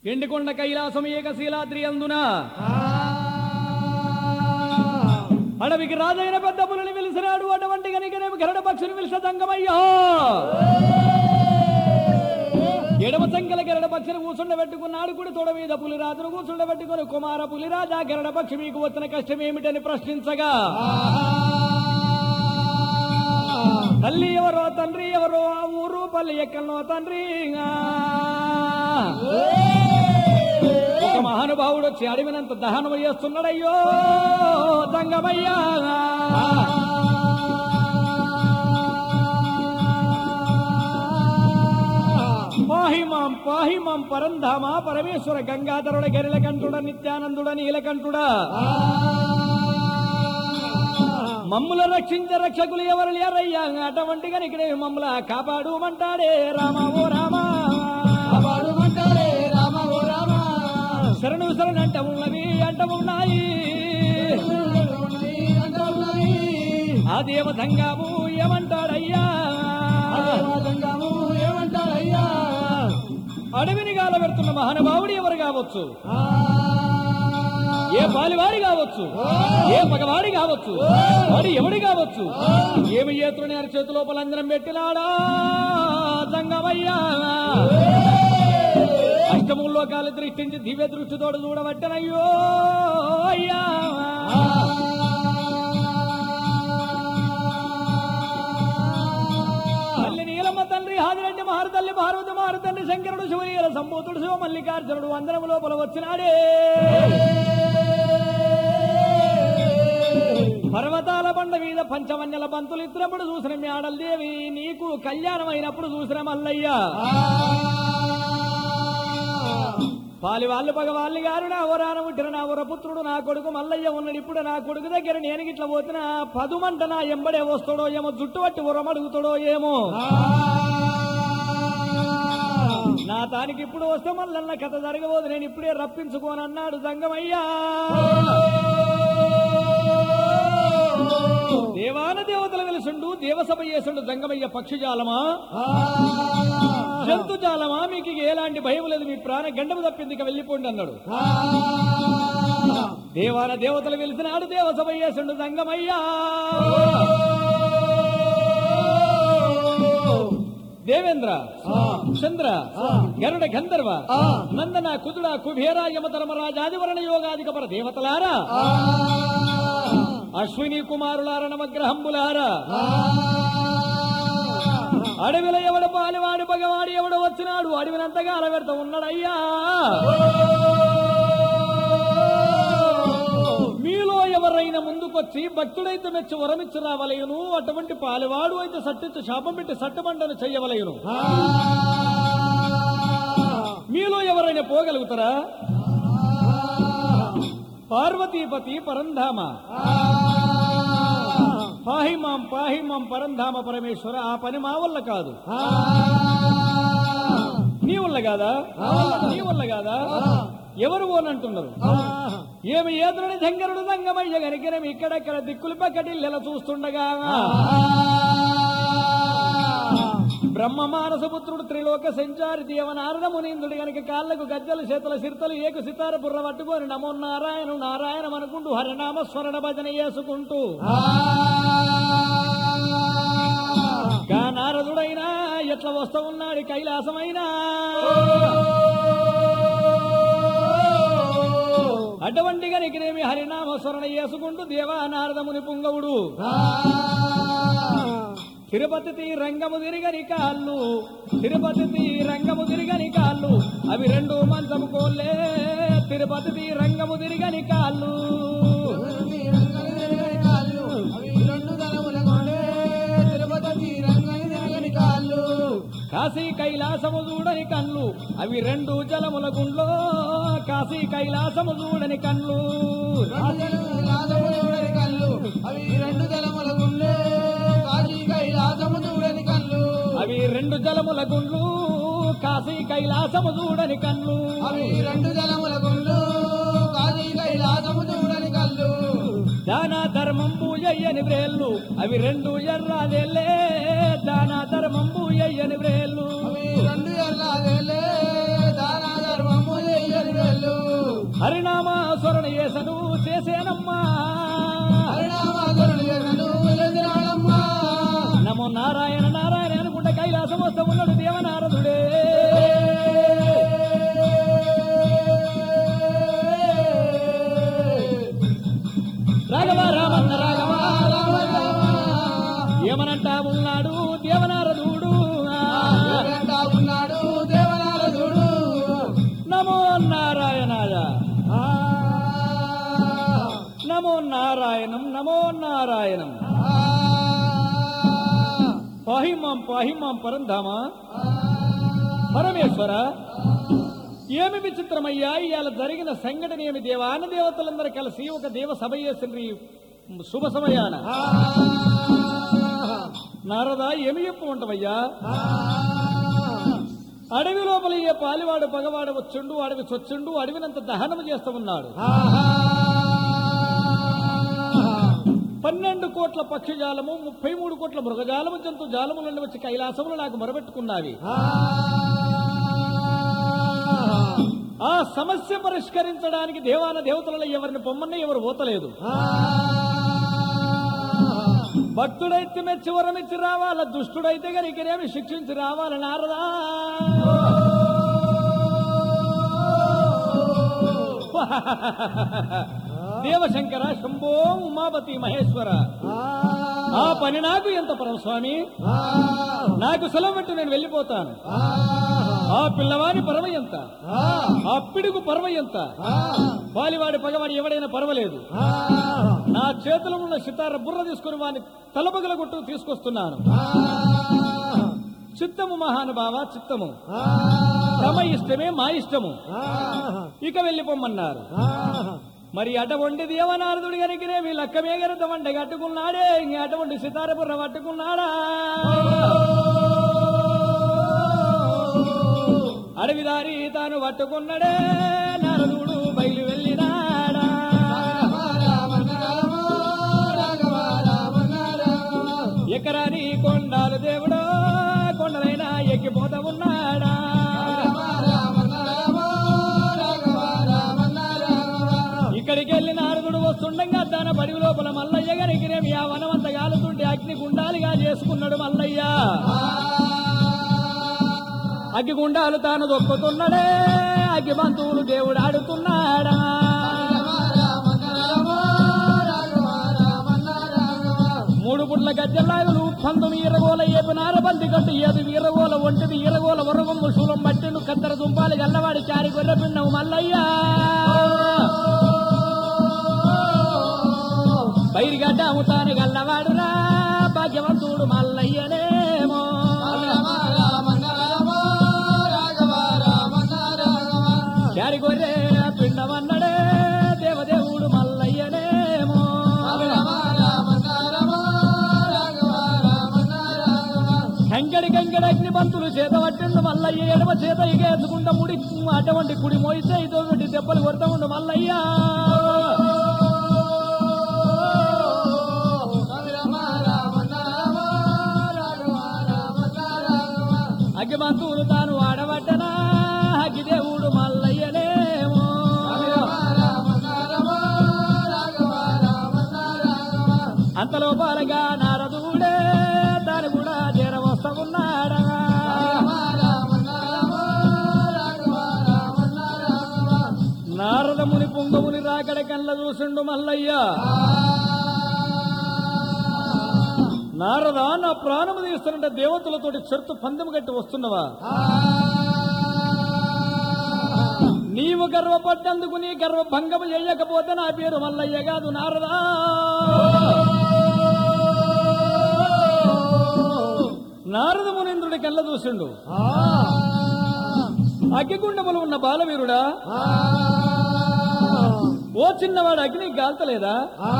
ఎండికొండ కైలాసం ఏకశీలాద్రి అందున అడవికి రాజైన పెద్ద పులిని పిలిచినాడు అటువంటి కనికరేమి గరుడ పక్షుని పిలిచిన దంగమయ్యా ఎడమ సంకల గరుడ పక్షిని కూర్చుండ పెట్టుకున్నాడు కుడి తొడ మీద పులిరాజును కూర్చుండ పెట్టుకుని కుమార పులిరాజా గరుడ పక్షి మీకు వచ్చిన కష్టం ఏమిటని ప్రశ్నించగా తల్లి ఎవరో తండ్రి ఎవరో ఆ ఊరు పల్లి ఎక్కడనో తండ్రి ఆ. ఒక మహానుభావుడు వచ్చి అడవినంత దహనం చేస్తున్నాడయ్యో దంగమయ్యా పాహిమాం పాహిమాం పరంధామ పరమేశ్వర గంగాధరుడ గరిలకంఠుడ నిత్యానందుడ నీలకంఠుడా మమ్ముల రక్షించ రక్షకులు ఎవరు లేరయ్యా అటువంటి కనికనే మమ్మల కాపాడుమంటాడే రామ ఓ రామ కాపాడుమంటారే రామ ఓ రామ శరణు శరణు అంట ఉన్నవి అంట ఉన్నాయి ఉన్నాయి అంటున్నాయి. ఆ దేవతంగాము ఏమంటాడయ్యా అదేవిధంగాము ఏమంటారయ్యా అడవిని గాల పెడుతున్న మహానుభావుడు ఎవరు కావచ్చు ఆ, ఏ పాలివాడి కావచ్చు ఏ మగవాడి కావచ్చు వాడు ఎవడి కావచ్చు ఏమి చేతులని అరి చేతి లోపల అంజనం పెట్టినాడా దంగమయ్యా అష్టముల్లో కాలు దృష్టించి దివ్య దృష్టితోడు చూడబట్టనయ్యో అయ్యా తల్లి నీలమ్మ తండ్రి హాదిరెడ్డి మహారు తల్లి పార్వతి మహారు తండ్రి శంకరుడు శివనీల సంబూతుడు శివ మల్లికార్జునుడు అందరము లోపల వచ్చినాడే పర్వతాల బండ మీద పంచవన్యల బంతులు ఇచ్చినప్పుడు చూసిన మేడల దేవి నీకు కళ్యాణం అయినప్పుడు చూసిన మల్లయ్య పాలి వాళ్ళు పగవాళ్ళు గారు నా వరాన పుట్టిన నా వరపుత్రుడు నా కొడుకు మల్లయ్య ఉన్నాడు ఇప్పుడు నా కొడుకు దగ్గర నేను గిట్ల పోతున్న పదుమంట నా ఎంబడే వస్తాడో ఏమో జుట్టు పట్టి ఉరమడుగుతాడో ఏమో నా తానికి ఇప్పుడు వస్తే మల్లన్న కథ జరగబోదు నేను ఇప్పుడే రప్పించుకోనన్నాడు దంగమయ్యా దేవాన దేవతలు వెలుసుండు దేవసభ చేసుండు దంగమయ్య పక్షిజాలమా జంతుజాలమా మీకు ఇక ఎలాంటి భయం లేదు మీ ప్రాణ గండము తప్పింది ఇక వెళ్ళిపోండి అన్నాడు దేవాన దేవతలు వెలిసినాడు దేవసభ చేసుండు దంగమయ్యా దేవేంద్ర చంద్ర గరుడ గంధర్వ నందన కుదుడ కుబేర యమధర్మరాజాదివరణ యోగాదిక పర దేవతలారా అశ్విని కుమారులార నవగ్రహంబులారా అడవిలో ఎవడు పాలివాడు పగవాడు ఎవడు వచ్చినాడు అడవినంతగా అలవెడతా ఉన్నాడయ్యా మీలో ఎవరైనా ముందుకొచ్చి భక్తుడైతే మెచ్చి వరమిచ్చి రావలయును అటువంటి పాలివాడు అయితే సట్టించి శాపం పెట్టి సట్టుమంటను చెయ్యవలయును మీలో ఎవరైనా పోగలుగుతారా పార్వతీపతి పరంధామ పాహిమాం పాహిమాం పరంధామ పరమేశ్వర ఆ పని మా వల్ల కాదు నీ వల్ల కాదా నీ వల్ల కాదా ఎవరు ఓనంటున్నారు ఏమి ఏదురుని దంగరుడు దంగమయ్య గనికిరం ఇక్కడెక్కడ దిక్కులు పక్కటిల్లెల చూస్తుండగా బ్రహ్మ మానసపుత్రుడు త్రిలోక సంచారి దేవనారద మునీంద్రుడు గనక కాళ్లకు గజ్జలు చేతుల సిర్తలు ఏకు సితార బుర్ర పట్టుకొని నమో నారాయణ నారాయణం అనుకుంటూ హరినామ స్మరణ భజన చేసుకుంటూ గా నారదుడైనా ఎట్లా వస్తా ఉన్నాడు కైలాసమైనా అటువంటి గనికినేమి హరినామ స్మరణ చేసుకుంటూ దేవా నారదముని పుంగవుడు తిరుపతి రంగము తిరిగని కాళ్ళు తిరుపతి రంగము తిరిగని కాళ్ళు అవి రెండు మంచము కోళ్ళే తిరుపతి రంగము తిరిగని కాళ్ళు కాశీ కైలాసము చూడని కళ్ళు అవి రెండు జలముల గుండ్లో కాశీ కైలాసము చూడని కళ్ళు అవి రెండు జలముల గుండ్లు కాశీ కైలాసము చూడని కళ్ళు దాన ధర్మం పూజయ్యని వ్రేళ్ళు అవి రెండు ఎర్రాలెల్లే దాన ధర్మం పూజయ్యని వ్రేళ్ళు రెండు ఎల్లాలే దానా ధర్మము హరినామ స్మరణ చేసను చేసేనమ్మా నమో నారాయణ నారాయణ అనుకుంటే కైలాసం వస్తే ఉన్నాడు దేవనారదుడే రాఘవ రామన్న రాఘవ ఏమనంటా ఉన్నాడు దేవనారదుడు ఉన్నాడు దేవనారదుడు నమో నారాయణాయ నమో నారాయణం నమో నారాయణం పాహిమాం పాహిమాం పరంధామ పరమేశ్వర ఏమి విచిత్రమయ్యా ఇవాళ జరిగిన సంఘటన ఏమి దేవాన దేవతలందరూ కలిసి ఒక దేవ సభ చేసిండ్రు ఈ శుభ సమయాన నారదా ఏమి చెప్పు ఉంటావయ్యా అడవి లోపల ఏ పాలివాడు పగవాడు వచ్చుండు అడవి చొచ్చుండు అడవినంత దహనము చేస్తూ ఉన్నాడు పన్నెండు కోట్ల పక్షి జాలము ముప్పై మూడు కోట్ల మృగజాలము జంతు జాలములను వచ్చి కైలాసములు నాకు మొరబెట్టుకున్నావి ఆ సమస్య పరిష్కరించడానికి దేవాన దేవతలలో ఎవరిని పొమ్మని ఎవరు పోతలేదు భక్తుడైతే మెచ్చి వరమిచ్చి రావాల దుష్టుడైతే గరికనేమి శిక్షించి రావాల నారదా దేవశంకర శంభో ఉమాపతి మహేశ్వర ఆ పని నాకు ఎంత పరం స్వామి నాకు సెలవు పెట్టి నేను వెళ్ళిపోతాను ఆ పిల్లవాడి పర్వ ఎంత ఆ పిడుగు పర్వ ఎంత వాలివాడి పగవాడి ఎవడైనా పర్వాలేదు నా చేతిలో ఉన్న సితార బుర్ర తీసుకుని వాడిని తలబగల కొట్టు తీసుకొస్తున్నాను చిత్తము మహానుభావ చిత్తము తమ ఇష్టమే మా ఇష్టము ఇక వెళ్ళిపోమన్నారు మరి అటువంటి దేవనారదుడి కనుకనే మీ లక్కమే గనత వంట కట్టుకున్నాడే ఇంక అటువంటి సితార బుర్ర పట్టుకున్నాడా అడవిదారి తాను పట్టుకున్నాడే నారదుడు బయలు వెళ్ళినాడా ఎకరాని కొండాలు దేవుడు కొండలైనా ఎక్కిపోతా ఉన్నాడా ఇక్కడికి వెళ్ళి నారదుడు వస్తుండగా తన బడి లోపల మల్లయ్య గారికి రేమి ఆ వనమంత కాలుతుంటే అగ్ని గుండాలుగా చేసుకున్నాడు మల్లయ్య అగ్గి గుండాలు తాను దొక్కుతున్నాడే అగ్గి బంతువులు దేవుడు ఆడుతున్నాడా మూడు పుట్ల గజ్జలాగులు పంతొమ్మిది ఇరగోల ఏపు నారబంది కట్టు ఏది వీరగోల ఒంటిది ఇరగోల వరగొమ్ము శూలం బట్టెను కత్తెర దుంపాలి గల్లవాడి చారి గొర్రె పిండవు మల్లయ్యా బైరిగడ్డ అమ్ముతాను గల్లవాడురా భాగ్యవంతుడు మల్లయ్యనేమో చారి గొర్రె పిండమన్నడే దేవదేవుడు మల్లయ్యనేమో కంకడి కంకడి అగ్ని బంతులు చేత పట్టిండు మల్లయ్య ఎడమ చేత ఇగేసుకుంటా ముడి అటువంటి కుడి మోయితే ఇదో పెట్టి దెబ్బలు కొడతా ఉండు మల్లయ్య అగ్గి బంతువులు తాను ఆడబట్టనా అగ్గి దేవుడు మల్లయ్యనేమో అంతలో బాలగా నారదుడే తాను కూడా చేరవస్తా ఉన్నాడా నారదముని పుంగముని రాకడ కళ్ళ చూసిండు మల్లయ్య నారద నా ప్రాణము తీస్తున్నట్టు దేవతలతోటి చెరుతు పందెము కట్టి వస్తున్నవా నీవు గర్వపడ్డందుకు నీ గర్వ భంగము చేయకపోతే నా పేరు మల్లయ్య కాదు నారదా నారద మునీంద్రుడి కళ్ళ చూసిండు అగ్గిగుండములు ఉన్న బాలవీరుడా ఓ చిన్నవాడు అగ్ని గాల్తలేదా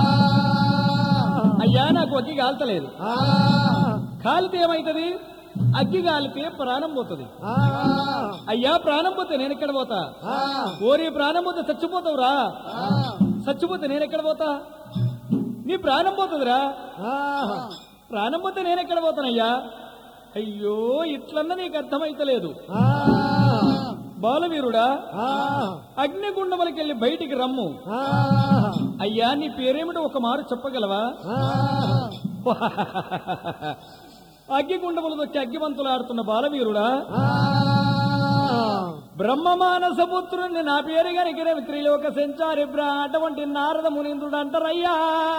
అయ్యా నాకు అగ్గి గాల్తలేదు కాలితే ఏమైతది అగ్గి గాలితే ప్రాణం పోతుంది అయ్యా ప్రాణం పోతే నేను ఎక్కడ పోతా ఓరి ప్రాణం పోతే చచ్చిపోతావురా చచ్చిపోతే నేను ఎక్కడ పోతా నీ ప్రాణం పోతుందిరా ప్రాణం పోతే నేను ఎక్కడ పోతానయ్యా అయ్యో ఇట్లన్నా నీకు అర్థమైతలేదు బాలవీరుడా ఆ, అగ్నిగుండములకెళ్ళి బయటికి రమ్ము ఆ, అయ్యా నీ పేరేమిటో ఒక మారు చెప్పగలవా ఆ, అగ్గిగుండములు దొక్కి అగ్గివంతులాడుతున్న బాలవీరుడా ఆ, బ్రహ్మ మానస పుత్రుణ్ణి నా పేరు గనికిన త్రిలోక సంచారి బ్రా అటువంటి నారద మునీంద్రుడు అంటారయ్యా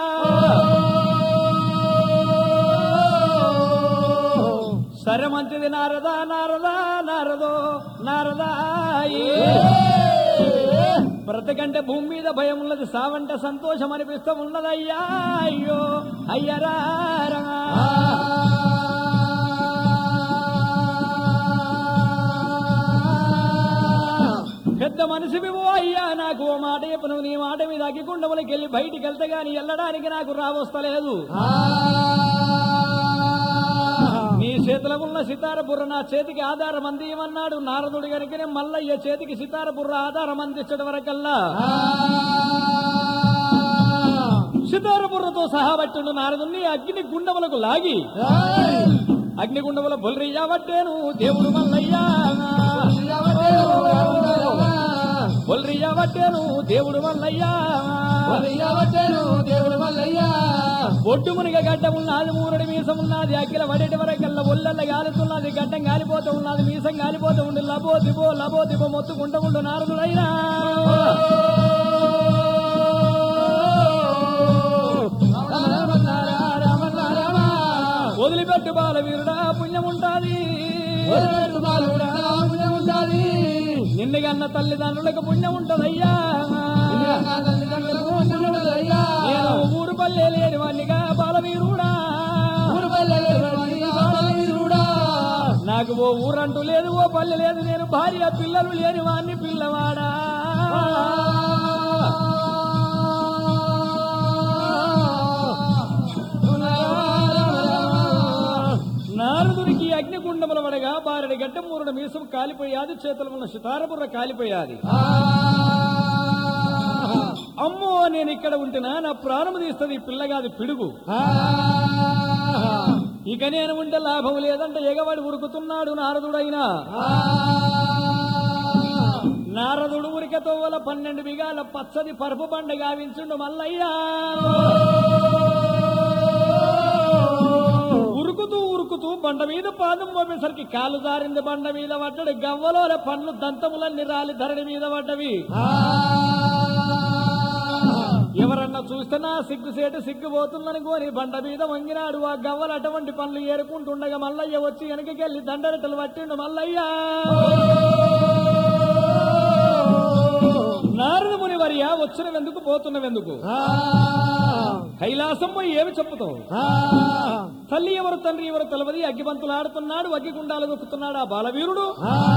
సరే మంచిది నారదా నారదా నారదో నారదా బ్రతకంటే భూమి మీద భయం ఉన్నది సావంటే సంతోషం అనిపిస్తూ ఉన్నదయ్యా అయ్యో అయ్యరా పెద్ద మనిషివి ఓ అయ్యా నాకు ఓ మాట చెప్పను నీ మాట మీద అగ్గికుండములకి వెళ్ళి బయటికి వెళ్తే గాని వెళ్ళడానికి నాకు రావస్తలేదు నీ చేతిలో ఉన్న సితార బుర్ర నా చేతికి ఆధారం అందియమన్నాడు నారదుడి గనుకనే మల్లయ్య చేతికి సితార బుర్ర ఆధారం అందించడం వరకల్లా సితార బుర్రతో సహా పట్టిండు నారదుని అగ్ని గుండములకు లాగి అగ్ని గుండముల బొల్రియా పట్టేను దేవుడు మల్లయ్యా బొల్రియా పట్టేను దేవుడు మల్లయ్యా దేవుడు మల్లయ్యా ఒడ్డు మునిగ గడ్డ ఉన్నది మూరడి మీసం ఉన్నది అగ్గిల వడటి వరకల్లా ఒళ్ళల్ల గాలుతున్నది గడ్డం గాలిపోతూ ఉన్నది మీసం గాలిపోతూ ఉండి లబో దిబో లబో దిబో మొత్తుకుంటూ ఉండు నారదుడైనా వదిలిపెట్టు బాల వీరుడా పుణ్యం ఉంటాది నిన్ను గన్న తల్లిదండ్రులకు పుణ్యం ఉంటదయ్యా నేను ఊరు పల్లె లేని వాణ్ణిగా బాలవీరుడా నాకు ఓ ఊరంటూ లేదు ఓ పల్లె లేదు నేను భార్య పిల్లలు లేని వాణ్ణి పిల్లవాడా నారదునికి అగ్నిగుండముల వడగా బారడి గడ్డ మూరుడు మీసం కాలిపోయాది చేతులు ఉన్న సితారబుర్ర కాలిపోయాది అమ్మో నేను ఇక్కడ ఉంటున్నా నా ప్రాణం తీస్తుంది ఈ పిల్లగాది పిడుగు ఇక నేను ఉంటే లాభం లేదంటే ఎగవాడి ఉరుకుతున్నాడు నారదుడైనా నారదుడు ఉరికతో వల్ల పన్నెండు బిగాల పచ్చది పరుపు బండ గావించుండు మల్లయ్యా ఉరుకుతూ ఉరుకుతూ బండ మీద పాదం మోపేసరికి కాలు జారింది బండ మీద పడ్డడు గవ్వలోల పండ్లు దంతములన్నీ రాలి ధరణి మీద పడ్డవి ఎవరన్నా చూస్తే నా సిగ్గుసేటు సిగ్గుపోతుందని కోరి బండ మీద వంగినాడు ఆ గవ్వలు అటువంటి పనులు ఏరుకుంటుండగా మల్లయ్య వచ్చి వెనకకెళ్ళి దండరెట్టలు పట్టిండు మల్లయ్య నారద ముని వర్య వచ్చినవెందుకు పోతున్నవెందుకు కైలాసం పోయి ఏమి చెప్పుతావు తల్లి ఎవరు తండ్రి ఎవరు తెలవది అగ్గిబంతులు ఆడుతున్నాడు అగ్గిగుండాలు దొక్కుతున్నాడు ఆ బాలవీరుడు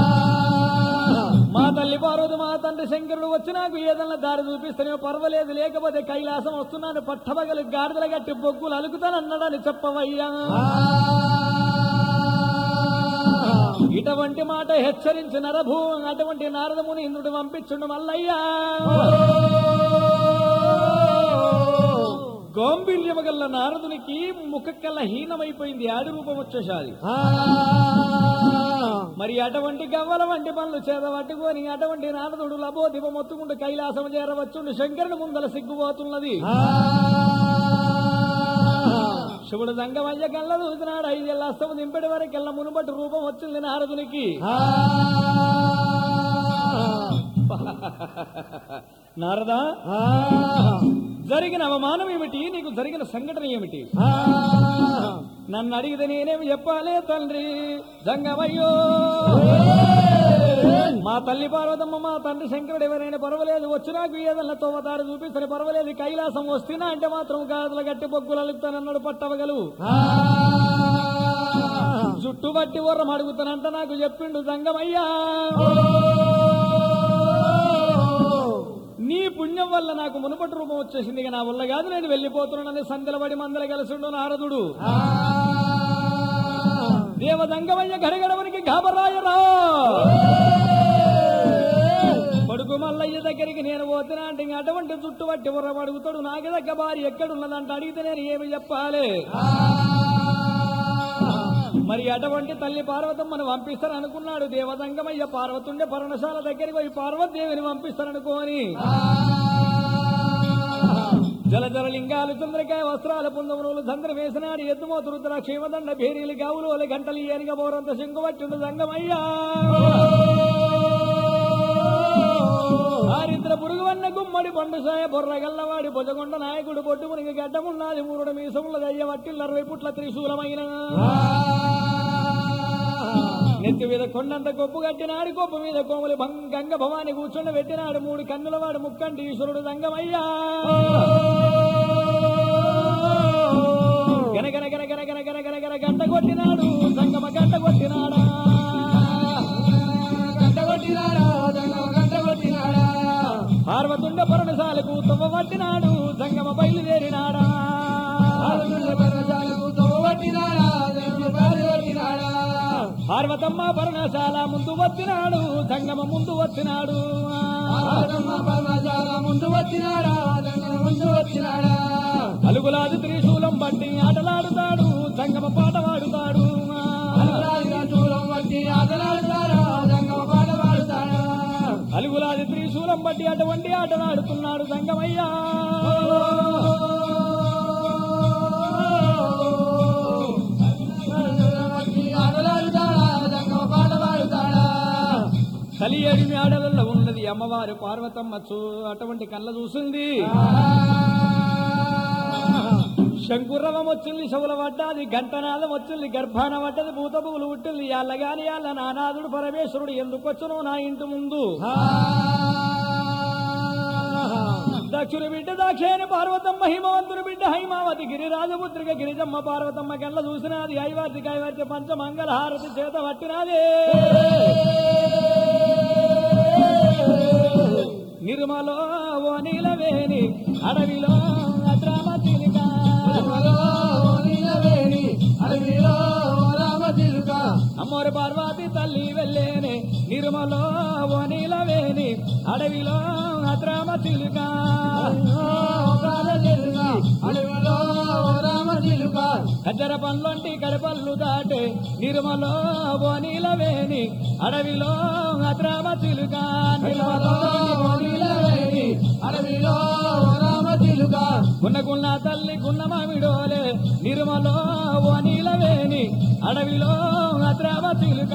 మా తల్లి పార్వతి మా తండ్రి శంకరుడు వచ్చి నాకు ఏదన్నా దారి చూపిస్తేనే పర్వాలేదు లేకపోతే కైలాసం వస్తున్నాను పట్టబగలు గాడిదల గట్టి బొగ్గులు అలుకుతానన్నాడని చెప్పవయ్యా ఇటువంటి మాట హెచ్చరించిన రభు అటువంటి నారదముని ఇంద్రుడు పంపించుండు మల్లయ్యా గోంబిల్యమగల్ల నారదునికి ముఖకల్ల హీనమైపోయింది ఆడి రూపం వచ్చేసాది మరి అటువంటి గవ్వల వంటి పనులు చేదబట్టుకొని అటువంటి నారదుడు లబో దివ మొత్తుకుంటూ కైలాసం చేరవచ్చుండు శంకరుని ముందల సిగ్గుపోతున్నది శివుడు దంగమయ్య కళ్ళ చూసినాడు ఐదేళ్ళ అస్తము దింపటి వరకెళ్ళ మునుబట్టి రూపం వచ్చింది నారదునికి నారదా జరిగిన అవమానం ఏమిటి నీకు జరిగిన సంఘటన ఏమిటి నన్ను అడిగితే నేనేమి చెప్పాలే తండ్రి జంగమయ్యో మా తల్లి పార్వతమ్మ మా తండ్రి శంకరుడు ఎవరైనా పర్వాలేదు వచ్చి నాకు ఏదన్నా తోమతాడు చూపిస్తే పర్వాలేదు కైలాసం వస్తున్నా అంటే మాత్రం గాజుల గట్టి బొగ్గులు అలుగుతానన్నాడు పట్టవగలు జుట్టు బట్టి ఉర్రం అడుగుతానంట నాకు చెప్పిండు జంగమయ్యా నీ పుణ్యం వల్ల నాకు మునుపటి రూపం వచ్చేసింది ఇక నా వల్ల కాదు నేను వెళ్ళిపోతున్నానని సందలబడి మందల కలిసిండు నారదుడు దేవదంగమయ్య గడగడవనికి గాబరాయరా కొడుకు మల్లయ్య దగ్గరికి నేను పోతున్నా అంటే ఇంక అటువంటి జుట్టు పట్టి ఉర్రం అడుగుతాడు నాకు దగ్గర భార్య ఎక్కడున్నదంట అడిగితే నేను ఏమి చెప్పాలి మరి అటువంటి తల్లి పార్వతమ్మను పంపిస్తారు అనుకున్నాడు దేవదంగమయ్య పార్వతుండే పర్ణశాల దగ్గరికి పోయి పార్వతీదేవిని పంపిస్తారనుకోని జల జల లింగాలు చంద్రకాయ వస్త్రాల పుందములు చంద్ర వేసినాడు ఎద్దుమోతు రుద్ర క్షేమదండ భేరీలు గావులు గంటలు ఏరిగా బోరంత శంకు పట్టిండు సంగమయ్యా ఆరిద్ర పురుగువన్న గుమ్మడి పండుసాయ బొర్రగల్లవాడి భుజగొండ నాయకుడు బొడ్డు మునిగి గడ్డమున్నది మూరుడు మీసముల దయ్య వట్టిల్ అరవై పుట్ల త్రిశూలమైన నెత్తి మీద కొండంత కొప్పు కట్టినాడు కొప్పు మీద కోములు భం- గంగ భవాని కూర్చుండ పెట్టినాడు మూడు కన్నుల వాడు ముక్కంటి ఈశ్వరుడు దంగమయ్యా గనగన గనగన గనగన గనగన గంట కొట్టినాడు సంగమ గంట కొట్టినాడా గంట కొట్టినాడా దంగమ గంట కొట్టినాడా పార్వతుండ పర్ణశాలకు తువ్వ పట్టినాడు సంగమ బయలుదేరినాడా ఆరునుల పర్వతాలకు తోవ పట్టినాడా దంగమ బారి కొట్టినాడా పార్వతమ్మ పర్ణశాల ముందు వచ్చినాడు సంగమ ముందు వచ్చినాడు ఆరమ్మ పర్వతాల ముందు వచ్చినాడా దంగమ ముందు వచ్చినాడా అలుగులాది త్రిశూలం బట్టి ఆటలాడుతాడు సంగమ పాట పాడుతాడు అనురాగిగా చూడం వచ్చి ఆటలాడుతాడా దంగమ పాట పాడుతాడా అలుగులాది త్రిశూలం బట్టి అటువంటి ఆటలాడుతున్నాడు సంగమయ్యా వచ్చి ఆటలాడుతాడా దంగమ పాట పాడుతాడా కలియడి మేడలలో ఉన్నది అమ్మవారు పార్వతమ్మ చూ అటువంటి కళ్ళ చూసింది శంకురవం వచ్చింది శవుల పడ్డాది గంటనాదం వచ్చింది గర్భాన పడ్డది భూతపుగులు పుట్టింది యాళ్ళగాని యాళ్ళ నానాదుడు పరమేశ్వరుడు ఎందుకు వచ్చును నా ఇంటి ముందు దక్షుని బిడ్డ దాక్షేని పార్వతమ్మ హిమవంతుని బిడ్డ హైమావతి గిరిరాజపుత్రిక గిరిజమ్మ పార్వతమ్మ కళ్ళ చూసినది ఐవార్తి కైవార్తి పంచమంగళ హారతి చేత పట్టినది నిర్మలో ఓ నీలవేణి అడవిలో అద్రామ చిలిక అడవిలో రామ చిలుక అమ్మోరి పార్వతి తల్లి వెళ్ళేనే నిర్మలో ఓ నీలవేణి అడవిలో అద్రామ చిలుక అడవిలో రామ చిలుక కజ్జర పండ్లొంటి కడపల్లు దాటే నిర్మలో ఓ నీలవేణి అడవిలో అద్రామ చిలుక నిర్మలో ఓ నీలవేణి అడవిలో రామ చిలుక గున్నగున్న తల్లి గున్న మామిడోలే నిర్మలో ఓ నీలవేణి అడవిలో అద్రామ చిలుక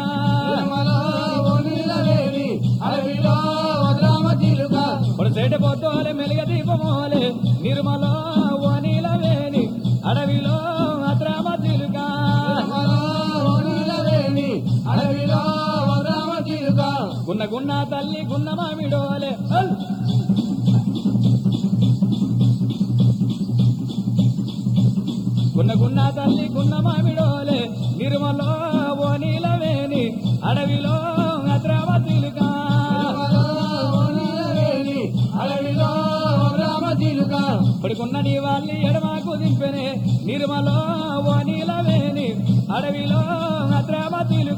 అడవిలో రామ చిలుక పొడిసేటి పొద్దులే మెలిగ దీపమోలే నిర్మలో ఓ నీలవేణి అడవిలో అద్రామ చిలుక అడవిలో రామ చిలుక గున్న గున్న తల్లి గున్న మామిడోలే గున్న గున్న తల్లి గున్న మామిడోలే నిర్మలో ఓ నీలవేణి అడవిలో అద్రామ చిలుక అడవిలో రామ చిలుక పడుకున్నది వాళ్ళి ఎడమాకు దింపెనే నిర్మలో ఓ నీలవేణి అడవిలో అద్రామ చిలుక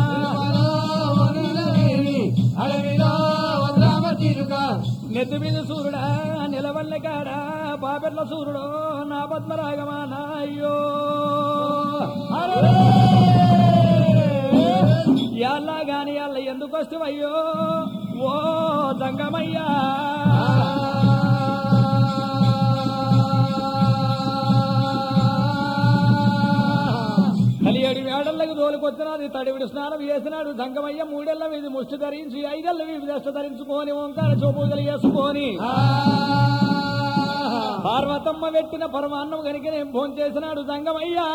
అడవిలో రామ చిలుక నెత్తి మీద సూర్యుడా నిలవల్లె కాడా పాపెట్ల సూర్యుడో నా పద్మరాగమా నా అయ్యో యాళ్ళ గాని యాళ్ళ ఎందుకు వస్తావయ్యో ఓ దంగమయ్యా కలియడి వేడళ్ళకి తోలుకొచ్చినది తడివిడి స్నానం చేసినాడు దంగమయ్య మూడేళ్ల వీధి ముష్టి ధరించి ఐదేళ్ల వీధి దశ ధరించుకొని ఓంకార చోపుగలు చేసుకొని పార్వతమ్మ పెట్టిన పరమాన్నం కనుక నేను భోజనం చేసినాడు దంగమయ్యా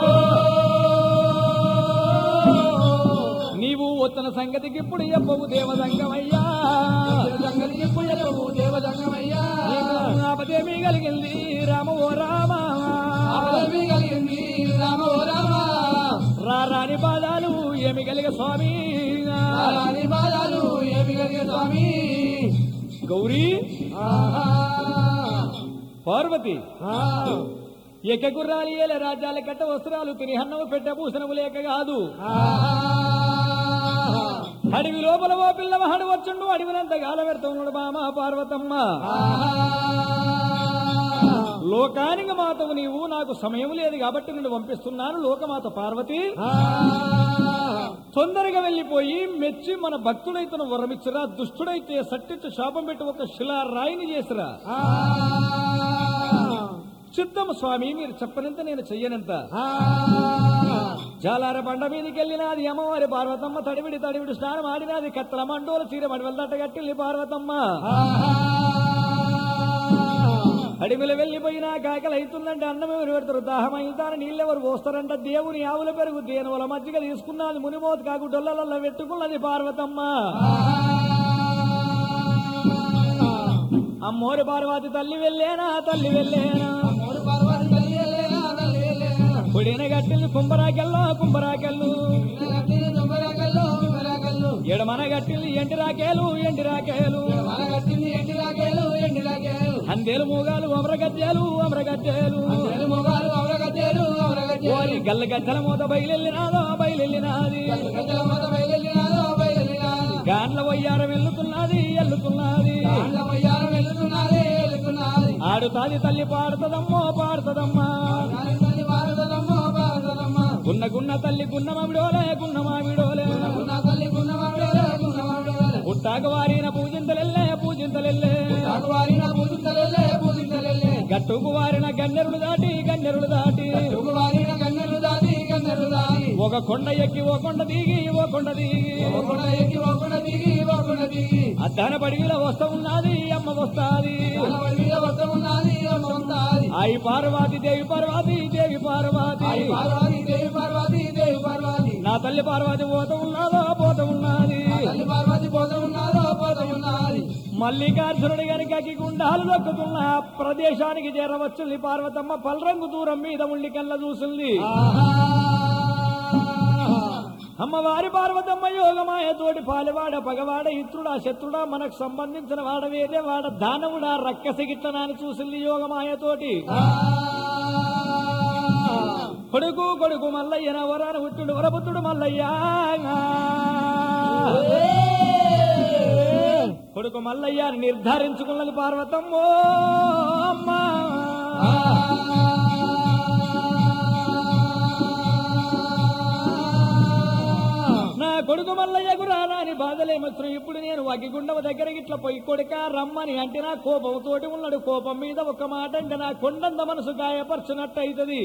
నీవు వచ్చిన సంగతికి ఇప్పుడు చెప్పవు దేవదంగమయ్యా సంగతికి పుయ్యవు దేవదంగమయ్యా ఆపదేమీ కలిగింది రామ ఓ రామ ఆపదవి కలిగింది రామ ఓ రామ రా రాని పాదాలు ఏమి కలిగ స్వామి రాని బాధాలు ఏమి కలిగే స్వామి గౌరీ ఆహా. పార్వతి ఆ. ఎక్క గుర్రాలు ఏలే రాజ్యాల కట్ట వస్త్రాలు తిని హన్నము పెట్ట భూషణము లేక కాదు ఆహా. అడవి లోపల ఓ పిల్ల మహడు వచ్చుండు అడవినంత గాల పెడుతున్నాడు మామ పార్వతమ్మ ఆహా. లోకానికి మాతవు నీవు నాకు సమయం లేదు కాబట్టి నిన్ను పంపిస్తున్నాను లోకమాత పార్వతి ఆ, తొందరగా వెళ్ళిపోయి మెచ్చి మన భక్తుడైతే వరమిచ్చిరా దుష్టుడైతే సట్టించి శాపం పెట్టి ఒక శిలా రాయిని చేసిరా ఆ, చిత్తము స్వామి మీరు చెప్పనంత నేను చెయ్యనంత ఆ, జాలార బండ మీదకి వెళ్ళినది అమ్మవారి పార్వతమ్మ తడివిడి తడివిడి స్నానం ఆడినది కత్తల మండోల చీర మడివెళ్ళట కట్టిల్లి పార్వతమ్మ అడవిలో వెళ్ళిపోయినా కాకలు అవుతుందంటే అన్నం ఎవరు పెడతారు దాహం అవుతాను నీళ్ళెవరు పోస్తారంట దేవుని ఆవుల పెరుగు దేనువల మజ్జిగ తీసుకున్నది మునిమోతు కాకు డొల్లలల్ల పెట్టుకున్నది పార్వతమ్మ అమ్మోరి పార్వతి తల్లి వెళ్ళేనా తల్లి వెళ్ళేనా మూడు పర్వతం తల్లి వెళ్ళేనా, తల్లి వెళ్ళేనా. పొడిన గట్టిల్ని కుంభరాకెల్లో కుంభరాకెళ్ళు కట్టిన దుంబరాకల్లో, దుంబరాకల్లో. ఎడమన గట్టిల్ని ఎండి రాకేలు ఎండి రాకేలు మన కట్టింది ఎండి రాకేలు, ఎండి రాకేలు. అందేలు మూగాలు అమరగజ్జాలు అమరగజ్జాలు అందరి మొగాలు అవరగజ్జేలు, అవరగజ్జేలు. ఓరి గల్ల గజ్జల మూత బయలెళ్ళినాదో బయలెళ్ళినాది గజల మొద బయలెల్లినాదో, బయలెల్లినాది. గాండ్ల వయ్యారం వెళ్ళుతున్నది ఎల్లుతున్నది దాండ్ల వయ్యారం వెళ్తున్నది, వెళ్తున్నది. ఆడుతాది తల్లి పాడుతదమ్మో పాడుతదమ్మా దాని తల్లి భారతదమ్మ, భారతదమ్మ. గున్న గున్న తల్లి గున్న మామిడోలే గున్న మామిడోలే గున్న తల్లి గున్నమావిడోలే, గున్నమావిడోలే. పుట్టాక వారిన పూజింతలెల్లే పూజింతలెల్లే కాకువారిన పూజింతలెల్లే, పూజింతలెల్లే. గట్టుకు వారిన గన్నెరుడు దాటి గన్నెరుడు దాటి కాకువారిన కన్నెలు దాటి, కన్నెలు దాటి. ఒక కొండ ఎక్కి ఓ కొండ దిగి ఓ కొండ దిగి ఒకడ ఎక్కి ఒకడ దిగి, ఒకడ దిగి. అద్దాన పడిగిలో వస్తా ఉన్నది అమ్మ వస్తాది కలవడి మీద వస్త్రం ఉన్నది, అమ్మ ఉన్నది. అయి పార్వతి దేవి పార్వతి దేవి పార్వతి ఆయి పార్వతి, దేవి పార్వతి, దేవి పార్వతి. నా తల్లి పార్వతి పోత ఉన్నదో పోత ఉన్నది తల్లి పార్వతి పోత ఉన్నారో, పోత ఉన్నది. మల్లికార్జునుడి గనుక గుండాలు దొక్కుతున్న ప్రదేశానికి చేరవచ్చుంది పార్వతమ్మ పల్రంగు దూరం మీద ఉండి కళ్ళ చూసింది ఆహా. అమ్మవారి పార్వతమ్మ యోగమాయ తోటి పాలివాడ పగవాడ ఇత్రుడా శత్రుడా మనకు సంబంధించిన వాడ వేరే వాడ దానవుడా రక్కసగిట్లనా అని చూసింది యోగమాయ తోటి కొడుకు కొడుకు మల్లయ్య నవరాన పుట్టుడు వరపుత్రుడు మల్లయ్య కొడుకు మల్లయ్య అని నిర్ధారించుకున్నది పార్వతమ్మో అమ్మా నా కొడుకు మల్లయ్యకు రానా అని బాధలేమొచ్చు ఇప్పుడు నేను అగ్గిగుండవ దగ్గర ఇట్లా పోయి కొడుక రమ్మని అంటే నా కోపం తోటి ఉన్నాడు కోపం మీద ఒక మాట అంటే నా కొండంత మనసు గాయపరచునట్టు అవుతుంది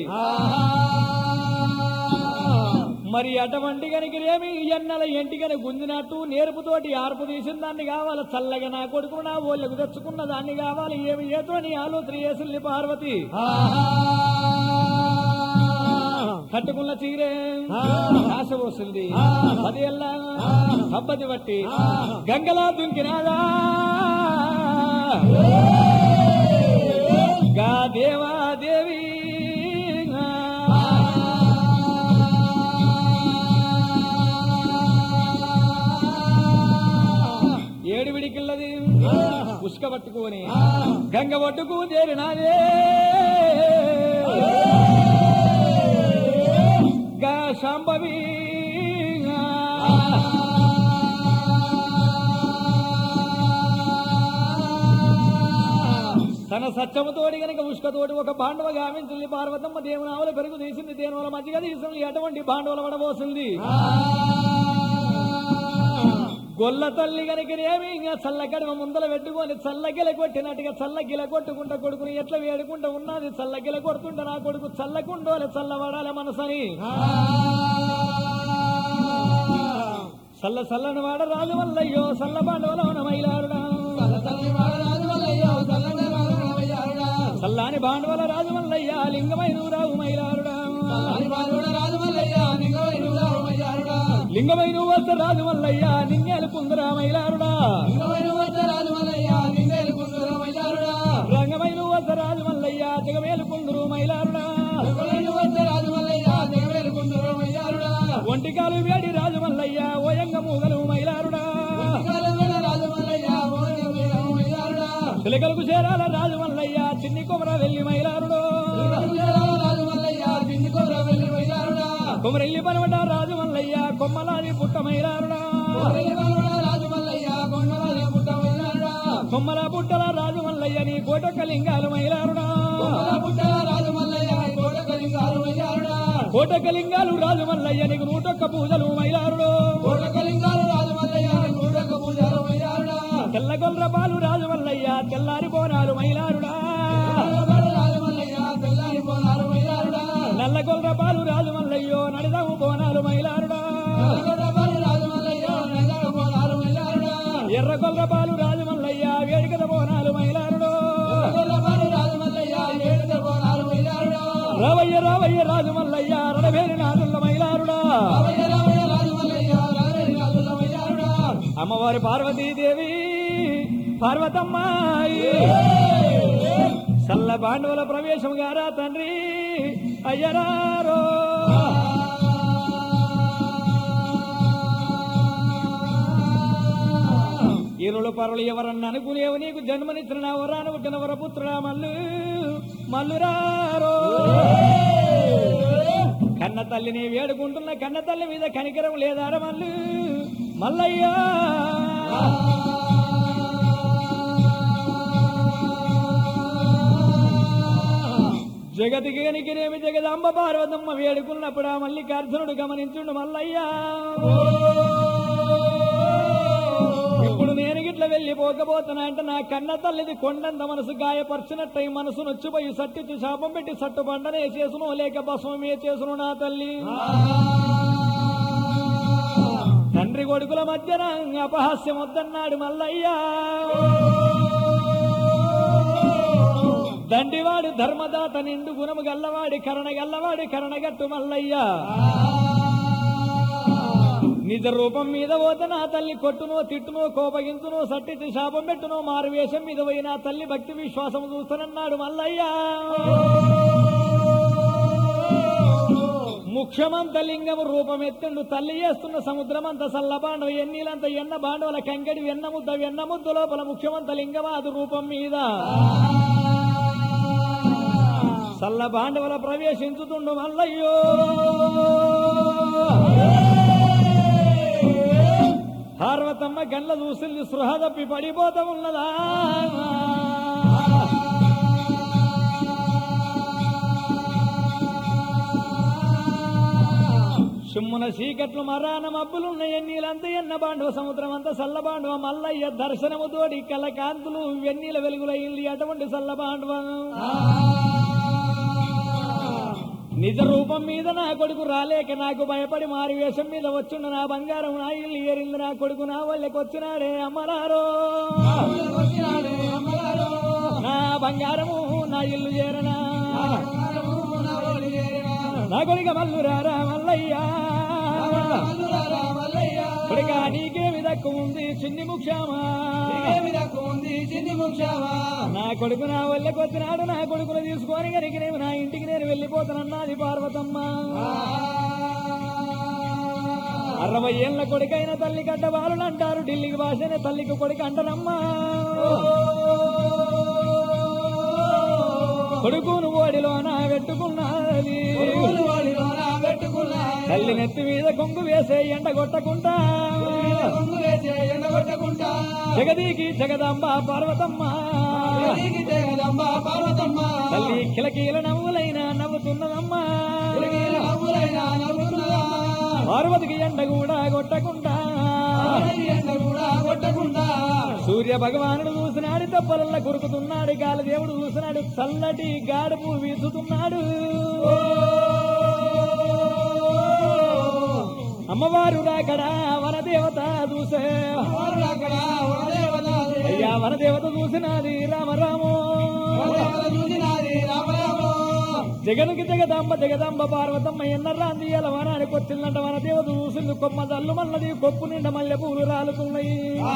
మరి అటువంటి కనికిరేమి ఎన్నెల ఎంటికని గుంజినట్టు నేర్పుతోటి ఆర్పు తీసిన దాన్ని కావాలి చల్లగా నా కొడుకు నా ఓళ్ళకు తెచ్చుకున్న దాన్ని కావాలి ఏమి ఏతో నీ ఆలోచన చేసింది పార్వతి కట్టుకున్న చీరే ఆశ పోసింది పదేళ్ళ పబ్బది బట్టి గంగలా దుంకినాదా గా దేవాదేవి ఏడు విడికిల్లది పుష్క పట్టుకొని గంగ పట్టుకు చేరినాదే గా శాంభవి తన సత్యముతోడి గనక ఉష్కతోటి ఒక బాండవ గావించింది పార్వతమ్మ దేవుని ఆవుల పెరుగు తీసింది దేవుల మధ్యగా తీసింది అటువంటి బాండవల వడబోసింది గొల్ల తల్లి గనికినేమి ఇంకా చల్లగడమ ముందల పెట్టుకొని చల్లగిల కొట్టినట్టుగా చల్లగిల కొట్టుకుంటా కొడుకుని ఎట్లా వేడుకుంటా ఉన్నది చల్లగిల కొడుతుంటే నా కొడుకు చల్లకుండోలే చల్లబడాలి మనసని చల్ల చల్లని వాడ రాజు వల్లయ్యో చల్ల బాండవల మైలారుడా చల్లాని బాండవల రాజు వల్లయ్యా లింగమైన రావు మైలారుడా లింగమైన వద్ద రాజు వల్లయ్యా నింగేలు కుందరా మైలారుడా రంగమైన వద్ద రాజు వల్లయ్యా జగమేలు కుందరు మైలారుడా ఒంటికాలు వేడి రాజు వల్లయ్యా ఓయంగ మూగలు మైలారుడా చిలకలకు చేరాల రాజు వల్లయ్యా చిన్ని కొమర వెళ్ళి మైలారుడు కొమరెల్లి పనవట రాజు వల్లయ్యా కొమ్మలాది పుట్ట మైలారుడా కొమ్మల పుట్టల రాజు వల్లయ్య నీ కోటొక్క లింగాలు మైలారుడా పుట్టల రాజు మల్లయ్య కోట కలింగారు అయ్యారుడా కోటకలింగాలు రాజు మల్లయ్య నీకు నూటొక్క పూజలు మైలారులో కోట కలింగారు రాజు మల్లయ్య నూటొక్క పూజారు అయ్యారుడా తెల్లగొండ్ర పాలు రాజు మల్లయ్య తెల్లారి బోనాలు మైలారుడా రాజు మల్లయ్య తెల్లారి పోనారు అయ్యారుడా నల్లగొండ్ర పాలు రాజు మల్లయ్యో నడిదాము బోనాలు మైలారుడా రాజు మల్లయ్య నెల్లారు పోనారు అయ్యారుడా ఎర్రగొల్ల పాలు రాజు మల్లయ్య వేడికద బోనాలు మైలారుడో రాజు మల్లయ్య ఏడుద పోనారు అయ్యారుడా రావయ్య రావయ్య రాజు మల్లయ్య రడవేరి నాదుల్ల మైలారుడా రాజు మల్లయ్య రాజు అయ్యారుడా అమ్మవారి పార్వతీదేవి పార్వతమ్మాయి సల్ల పాండవుల ప్రవేశం గారా తండ్రి అయ్యరారో ఇరుಳು పరులు ఎవరన్నా అనుకునేవు నీకు జన్మనిచ్చిన నా వరాను పుట్టిన వరపుత్రుడా మల్లు మల్లురారో కన్న తల్లిని వేడుకుంటున్న కన్న తల్లి మీద కనికరం లేదార మల్లు మల్లయ్యా జగతికి కనికినేమి జగదాంబ పార్వతమ్మ వేడుకున్నప్పుడు ఆ మల్లికార్జునుడు గమనించుండు మల్లయ్యా ఇప్పుడు నేను గిట్ల వెళ్ళిపోకపోతున్నా అంటే నా కన్న తల్లిది కొండంత మనసు గాయపరిచినట్టయి మనసు నొచ్చిపోయి సట్టించి శాపం పెట్టి సట్టు పండనే చేసును లేక భస్మమే చేసును నా తల్లి తండ్రి కొడుకుల మధ్యన అపహాస్యం వద్దన్నాడు మల్లయ్యా దండివాడు ధర్మదాత నిండు గుణము గల్లవాడి కరణ గల్లవాడి కరణగట్టు మల్లయ్యా నిజ రూపం మీద పోతే నా తల్లి కొట్టునో తిట్టునో కోపగించునో సట్టించి శాపం పెట్టునో మారు వేషం మీద పోయి నా తల్లి భక్తి విశ్వాసం చూస్తానన్నాడు మల్లయ్యా ముఖ్యమంత లింగము రూపం ఎత్తుండు తల్లి చేస్తున్న సముద్రమంత సల్లబాండవ ఎన్నీలంత ఎన్న బాండవల కంకడి వెన్న ముద్ద వెన్న ముద్ద లోపల ముఖ్యమంత లింగమాదు రూపం మీద సల్ల బాండవల ప్రవేశించుతుండు మల్లయ్యో పార్వతమ్మ గండ్ల చూసింది సృహ తప్పి పడిపోతా ఉన్నదా సుమ్మున చీకట్లు మరాన మబ్బులున్న ఎన్నీలంత ఎన్న బాండవ సముద్రం అంతా సల్ల బాండవ మల్లయ్య దర్శనము తోడి కల కాంతులు వెన్నీల వెలుగుల ఇల్లి అటువంటి సల్ల బాండవ నిజ రూపం మీద నా కొడుకు రాలేక నాకు భయపడి మారి వేషం మీద వచ్చిండు నా బంగారం నా ఇల్లు ఏరింది నా కొడుకు నా వాళ్ళకి వచ్చినాడే అమ్మలారో వచ్చినాడే అమ్మగారు నా బంగారము నా ఇల్లు చేరనా నా ఒడి చేరినా. నా కొడుక మల్లురారా మల్లయ్యా మల్లురారా మల్లయ్య కొడుక నీకేమి దక్కు ఉంది చిన్ని ముఖ్యమా నీకేమి తక్కువ ఉంది చిన్ని ముఖ్యమా నా కొడుకు నా వల్లకి వచ్చినాడు నా కొడుకును తీసుకొని కనుక నేను నా ఇంటికి నేను వెళ్ళిపోతానన్నది పార్వతమ్మ అరవై ఏళ్ళ కొడుకైన తల్లి కట్ట వాళ్ళు అంటారు ఢిల్లీకి భాషనే తల్లికి కొడుకు అంటారమ్మా కొడుకును ఓడిలో నా పెట్టుకున్నది కొడుకులు వాడిలోన పెట్టుకున్నా తల్లి నెత్తి మీద కొంగు వేసే ఎండ కొట్టకుండా కొంగు వేసే ఎండగొట్టకుండా జగదీకి జగదాంబ పార్వతమ్మ ఎదిగి తెగదమ్మ పార్వతమ్మ తల్లి కిలకీల నవ్వులైన నవ్వుతున్నదమ్మా తిరిగిన నవ్వులైనా నవ్వుతున్నదా పార్వతికి ఎండ కూడా కొట్టకుండా ఆడది ఎండ కూడా కొట్టకుండా సూర్య భగవానుడు చూసినాడు దెబ్బలల్ల కొరుకుతున్నాడు గాలి దేవుడు చూసినాడు చల్లటి గాడుపు వీసుతున్నాడు అమ్మవారు రాకడా వనదేవత చూసే వారు అక్కడ వనదేవత అయ్యా వనదేవత చూసినది రామరామో వనదేవత చూసినాది రామరామో జగనుకి జగదాంబ జగదాంబ పార్వతమ్మ ఎన్నరాంది ఇలా వనానికి వచ్చిందంట వనదేవత చూసింది కొమ్మ జల్లు మల్లది కొప్పు నిండా మల్లె పూలు రాలుతున్నాయి ఆ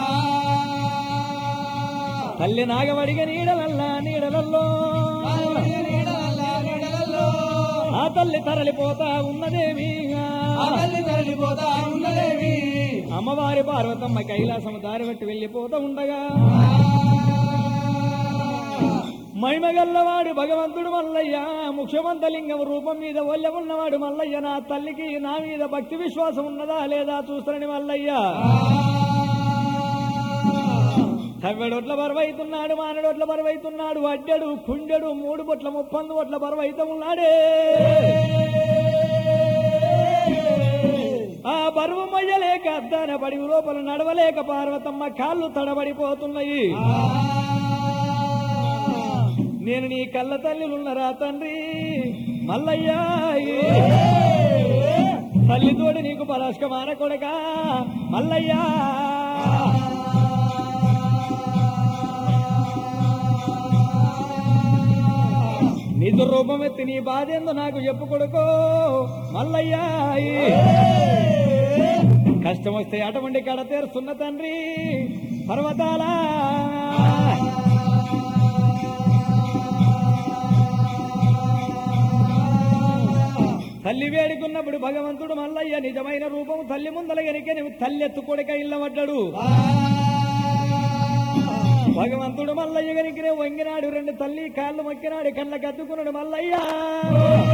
తల్లి నాగవడిగ నీడలల్లా నీడలల్లో నీడలల్లా నీడలల్లో ఆ తల్లి తరలిపోతా ఉన్నదేవి ఆ తల్లి తరలిపోతా ఉన్నదేవి అమ్మవారి పార్వతమ్మ కైలాసము దారి బట్టి వెళ్ళిపోతా ఉండగా మహిమగల్లవాడు భగవంతుడు మల్లయ్య ముఖ్యమంతలింగం రూపం మీద ఒళ్ళె ఉన్నవాడు మల్లయ్య నా తల్లికి నా మీద భక్తి విశ్వాసం ఉన్నదా లేదా చూస్తానని మల్లయ్య తవ్వెడొట్ల బరువైతున్నాడు మానడొట్ల బరువైతున్నాడు అడ్డడు కుండెడు మూడు బొట్ల ముప్పందు బొట్ల బరువైతే ఉన్నాడే ఆ బరువు మొయ్యలేక అద్దాన పడి లోపల నడవలేక పార్వతమ్మ కాళ్ళు తడబడిపోతున్నాయి నేను నీ కళ్ళ తల్లిలున్నరా తండ్రి మల్లయ్యా తల్లితోడు నీకు పలాస్కమాన కొడక మల్లయ్యా నిజ రూపం ఎత్తి నీ బాధేందో నాకు చెప్పు కొడుకో మల్లయ్యా కష్టం వస్తే అటువంటి కడ తీరుస్తున్న తండ్రి పర్వతాలా తల్లి వేడుకున్నప్పుడు భగవంతుడు మల్లయ్య నిజమైన రూపం తల్లి ముందల గనికే నువ్వు తల్లి ఎత్తుకొడక ఇల్లవడ్డాడు భగవంతుడు మల్లయ్య గనికినే వంగినాడు రెండు తల్లి కాళ్ళు మొక్కినాడు కళ్ళ కత్తుకున్నాడు మల్లయ్య